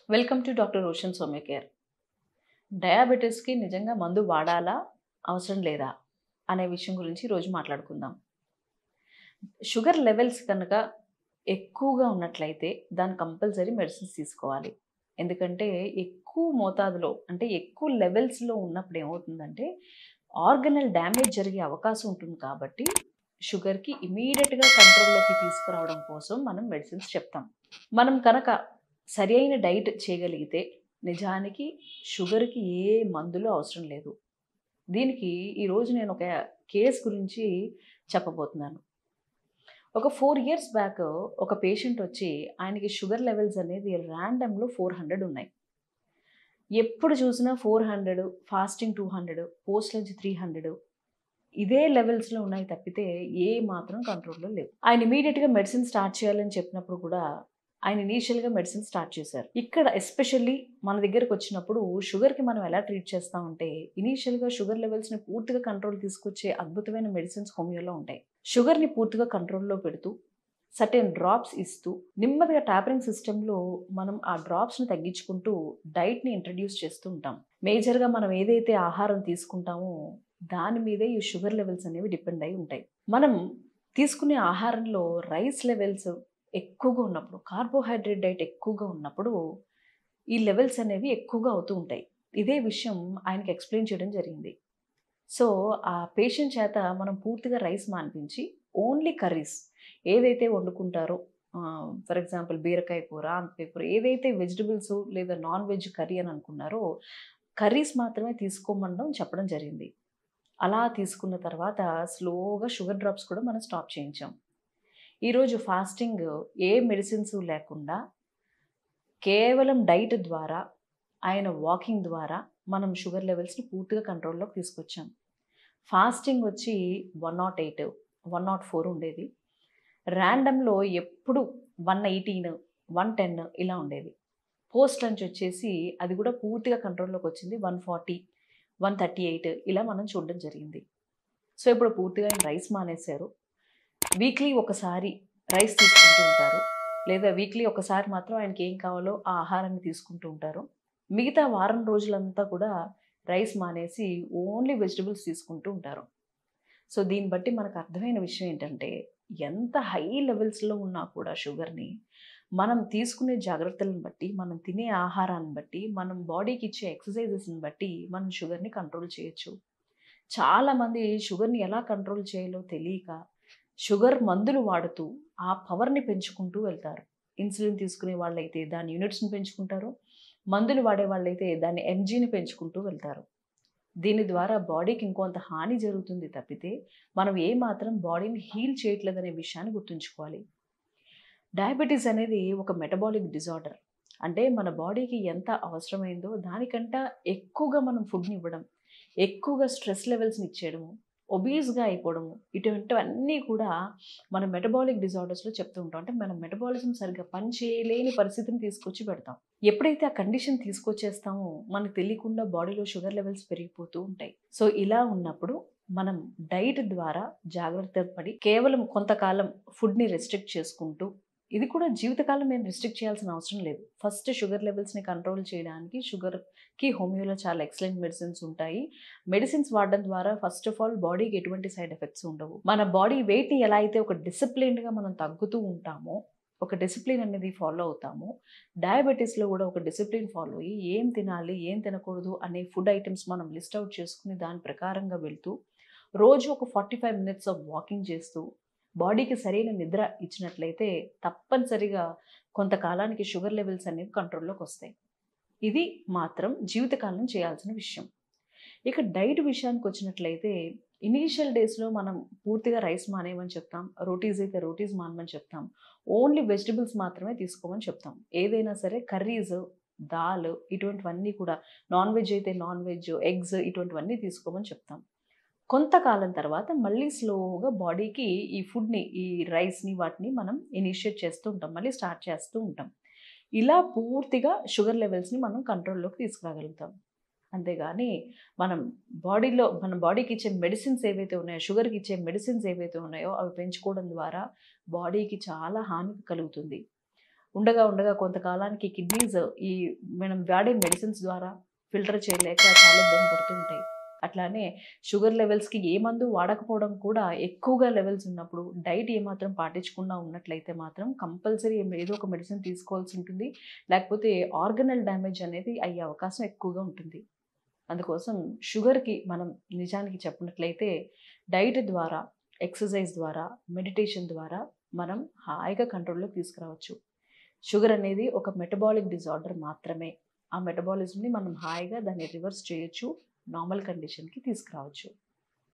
welcome to doctor Roshan Soumya care డయాబెటీస్కి నిజంగా మందు వాడాలా అవసరం లేదా అనే విషయం గురించి ఈరోజు మాట్లాడుకుందాం షుగర్ లెవెల్స్ కనుక ఎక్కువగా ఉన్నట్లయితే దాని కంపల్సరీ మెడిసిన్స్ తీసుకోవాలి ఎందుకంటే ఎక్కువ మోతాదులో అంటే ఎక్కువ లెవెల్స్లో ఉన్నప్పుడు ఏమవుతుందంటే ఆర్గనల్ డ్యామేజ్ జరిగే అవకాశం ఉంటుంది కాబట్టి షుగర్కి ఇమీడియట్గా కంట్రోల్లోకి తీసుకురావడం కోసం మనం మెడిసిన్స్ చెప్తాం మనం కనుక సరి అయిన డైట్ చేయగలిగితే నిజానికి షుగర్కి ఏ మందులు అవసరం లేదు దీనికి ఈరోజు నేను ఒక కేస్ గురించి చెప్పబోతున్నాను ఒక ఫోర్ ఇయర్స్ బ్యాక్ ఒక పేషెంట్ వచ్చి ఆయనకి షుగర్ లెవెల్స్ అనేది ర్యాండమ్లో ఫోర్ హండ్రెడ్ ఉన్నాయి ఎప్పుడు చూసినా four hundred fasting two hundred post lunch three hundred ఇదే లెవెల్స్లో ఉన్నాయి తప్పితే ఏ మాత్రం కంట్రోల్లో లేవు ఆయన ఇమీడియట్గా మెడిసిన్ స్టార్ట్ చేయాలని చెప్పినప్పుడు కూడా ఆయన ఇనీషియల్గా మెడిసిన్ స్టార్ట్ చేశారు ఇక్కడ ఎస్పెషల్లీ మన దగ్గరకు వచ్చినప్పుడు షుగర్కి మనం ఎలా ట్రీట్ చేస్తామంటే ఇనీషియల్గా షుగర్ లెవెల్స్ని పూర్తిగా కంట్రోల్ తీసుకొచ్చే అద్భుతమైన మెడిసిన్స్ హోమియోలో ఉంటాయి షుగర్ని పూర్తిగా కంట్రోల్లో పెడుతూ సర్టెన్ డ్రాప్స్ ఇస్తూ నెమ్మదిగా ట్యాపరింగ్ సిస్టంలో మనం ఆ డ్రాప్స్ని తగ్గించుకుంటూ డైట్ని ఇంట్రడ్యూస్ చేస్తూ ఉంటాం మేజర్గా మనం ఏదైతే ఆహారం తీసుకుంటామో దాని మీదే ఈ షుగర్ లెవెల్స్ అనేవి డిపెండ్ అయి ఉంటాయి మనం తీసుకునే ఆహారంలో రైస్ లెవెల్స్ ఎక్కువగా ఉన్నప్పుడు కార్బోహైడ్రేట్ డైట్ ఎక్కువగా ఉన్నప్పుడు ఈ లెవెల్స్ అనేవి ఎక్కువగా అవుతూ ఉంటాయి ఇదే విషయం ఆయనకి ఎక్స్ప్లెయిన్ చేయడం జరిగింది సో ఆ పేషెంట్ చేత మనం పూర్తిగా రైస్ మానిపించి ఓన్లీ కర్రీస్ ఏదైతే వండుకుంటారో ఫర్ ఎగ్జాంపుల్ బీరకాయ కూర ఆనపకాయ కూర ఏదైతే వెజిటబుల్స్ లేదా నాన్ వెజ్ కర్రీ అని అనుకున్నారో కర్రీస్ మాత్రమే తీసుకోమనడం చెప్పడం జరిగింది అలా తీసుకున్న తర్వాత స్లోగా షుగర్ డ్రాప్స్ కూడా మనం స్టాప్ చేయించాం ఈరోజు ఫాస్టింగ్ ఏ మెడిసిన్స్ లేకుండా కేవలం డైట్ ద్వారా ఆయన వాకింగ్ ద్వారా మనం షుగర్ లెవెల్స్ని పూర్తిగా కంట్రోల్లోకి తీసుకొచ్చాం ఫాస్టింగ్ వచ్చి one not eight one not four ఉండేది ర్యాండమ్లో ఎప్పుడు వన్ ఎయిటీన్ వన్ టెన్ ఇలా ఉండేది పోస్ట్ లంచ్ వచ్చేసి అది కూడా పూర్తిగా కంట్రోల్లోకి వచ్చింది one forty one thirty eight ఇలా మనం చూడడం జరిగింది సో ఇప్పుడు పూర్తిగా ఆయన రైస్ మానేశారు వీక్లీ ఒకసారి రైస్ తీసుకుంటూ ఉంటారు లేదా వీక్లీ ఒకసారి మాత్రం ఆయనకి ఏం కావాలో ఆ ఆహారాన్ని తీసుకుంటూ ఉంటారు మిగతా వారం రోజులంతా కూడా రైస్ మానేసి ఓన్లీ వెజిటబుల్స్ తీసుకుంటూ ఉంటారు సో దీన్ని బట్టి మనకు అర్థమైన విషయం ఏంటంటే ఎంత హై లెవెల్స్లో ఉన్నా కూడా షుగర్ని మనం తీసుకునే జాగ్రత్తలను బట్టి మనం తినే ఆహారాన్ని బట్టి మనం బాడీకి ఇచ్చే ఎక్సర్సైజెస్ని బట్టి మనం షుగర్ని కంట్రోల్ చేయొచ్చు చాలామంది షుగర్ని ఎలా కంట్రోల్ చేయాలో తెలియక షుగర్ మందులు వాడుతూ ఆ పవర్ని పెంచుకుంటూ వెళ్తారు ఇన్సులిన్ తీసుకునే వాళ్ళైతే దాని యూనిట్స్ని పెంచుకుంటారు మందులు వాడే వాళ్ళైతే దాని ఎంజీని పెంచుకుంటూ వెళ్తారు దీని ద్వారా బాడీకి ఇంకొంత హాని జరుగుతుంది తప్పితే మనం ఏ మాత్రం బాడీని హీల్ చేయట్లేదనే విషయాన్ని గుర్తుంచుకోవాలి డయాబెటీస్ అనేది ఒక మెటబాలిక్ డిజార్డర్ అంటే మన బాడీకి ఎంత అవసరమైందో దానికంట ఎక్కువగా మనం ఫుడ్ని ఇవ్వడం ఎక్కువగా స్ట్రెస్ లెవెల్స్ని ఇచ్చేయడము ఒబీస్గా అయిపోవడము ఇటువంటివన్నీ కూడా మన మెటబాలిక్ డిజార్డర్స్లో చెప్తూ ఉంటాం అంటే మనం మెటబాలిజం సరిగ్గా పనిచేయలేని పరిస్థితిని తీసుకొచ్చి పెడతాం ఎప్పుడైతే ఆ కండిషన్ తీసుకొచ్చేస్తామో మనకు తెలియకుండా బాడీలో షుగర్ లెవెల్స్ పెరిగిపోతూ ఉంటాయి సో ఇలా ఉన్నప్పుడు మనం డైట్ ద్వారా జాగ్రత్త పడి కేవలం కొంతకాలం ఫుడ్ని రెస్ట్రిక్ట్ చేసుకుంటూ ఇది కూడా జీవితకాలం మేము రిస్ట్రిక్ట్ చేయాల్సిన అవసరం లేదు ఫస్ట్ షుగర్ లెవెల్స్ని కంట్రోల్ చేయడానికి షుగర్కి హోమియోలో చాలా ఎక్సలెంట్ మెడిసిన్స్ ఉంటాయి మెడిసిన్స్ వాడడం ద్వారా ఫస్ట్ ఆఫ్ ఆల్ బాడీకి ఎటువంటి సైడ్ ఎఫెక్ట్స్ ఉండవు మన బాడీ వెయిట్ని ఎలా అయితే ఒక డిసిప్లిన్డ్గా మనం తగ్గుతూ ఉంటామో ఒక డిసిప్లిన్ అనేది ఫాలో అవుతాము డయాబెటీస్లో కూడా ఒక డిసిప్లిన్ ఫాలో అయ్యి ఏం తినాలి ఏం తినకూడదు అనే ఫుడ్ ఐటమ్స్ మనం లిస్ట్ అవుట్ చేసుకుని దాని ప్రకారంగా వెళ్తూ రోజు ఒక forty five minutes of walking చేస్తూ బాడీకి సరైన నిద్ర ఇచ్చినట్లయితే తప్పనిసరిగా కొంతకాలానికి షుగర్ లెవెల్స్ అనేవి కంట్రోల్లోకి వస్తాయి ఇది మాత్రం జీవితకాలం చేయాల్సిన విషయం ఇక డైట్ విషయానికి వచ్చినట్లయితే ఇనీషియల్ డేస్లో మనం పూర్తిగా రైస్ మానేయమని చెప్తాం రోటీస్ అయితే రోటీస్ మానమని చెప్తాం ఓన్లీ వెజిటబుల్స్ మాత్రమే తీసుకోమని చెప్తాం ఏదైనా సరే కర్రీస్ దాల్ ఇటువంటివన్నీ కూడా నాన్ వెజ్ అయితే నాన్ వెజ్ ఎగ్స్ ఇటువంటివన్నీ తీసుకోమని చెప్తాం కొంతకాలం తర్వాత మళ్ళీ స్లోగా బాడీకి ఈ ఫుడ్ని ఈ రైస్ని వాటిని మనం ఇనిషియేట్ చేస్తూ ఉంటాం మళ్ళీ స్టార్ట్ చేస్తూ ఉంటాం ఇలా పూర్తిగా షుగర్ లెవెల్స్ని మనం కంట్రోల్లోకి తీసుకురాగలుగుతాం అంతేగాని మనం బాడీలో మన బాడీకి ఇచ్చే మెడిసిన్స్ ఏవైతే ఉన్నాయో షుగర్కి ఇచ్చే మెడిసిన్స్ ఏవైతే ఉన్నాయో అవి పెంచుకోవడం ద్వారా బాడీకి చాలా హాని కలుగుతుంది ఉండగా ఉండగా కొంతకాలానికి కిడ్నీస్ ఈ మనం వాడే మెడిసిన్స్ ద్వారా ఫిల్టర్ చేయలేక చాలా ఇబ్బంది పడుతూ ఉంటాయి అట్లానే షుగర్ లెవెల్స్కి ఏ మందు వాడకపోవడం కూడా ఎక్కువగా లెవెల్స్ ఉన్నప్పుడు డైట్ ఏమాత్రం పాటించకుండా ఉన్నట్లయితే మాత్రం కంపల్సరీ ఏదో ఒక మెడిసిన్ తీసుకోవాల్సి ఉంటుంది లేకపోతే ఆర్గనల్ డ్యామేజ్ అనేది అయ్యే అవకాశం ఎక్కువగా ఉంటుంది అందుకోసం షుగర్కి మనం నిజానికి చెప్పినట్లయితే డైట్ ద్వారా ఎక్సర్సైజ్ ద్వారా మెడిటేషన్ ద్వారా మనం హాయిగా కంట్రోల్లో తీసుకురావచ్చు షుగర్ అనేది ఒక మెటబాలిక్ డిజార్డర్ మాత్రమే ఆ మెటబాలిజంని మనం హాయిగా దాన్ని రివర్స్ చేయొచ్చు నార్మల్ కండిషన్కి తీసుకురావచ్చు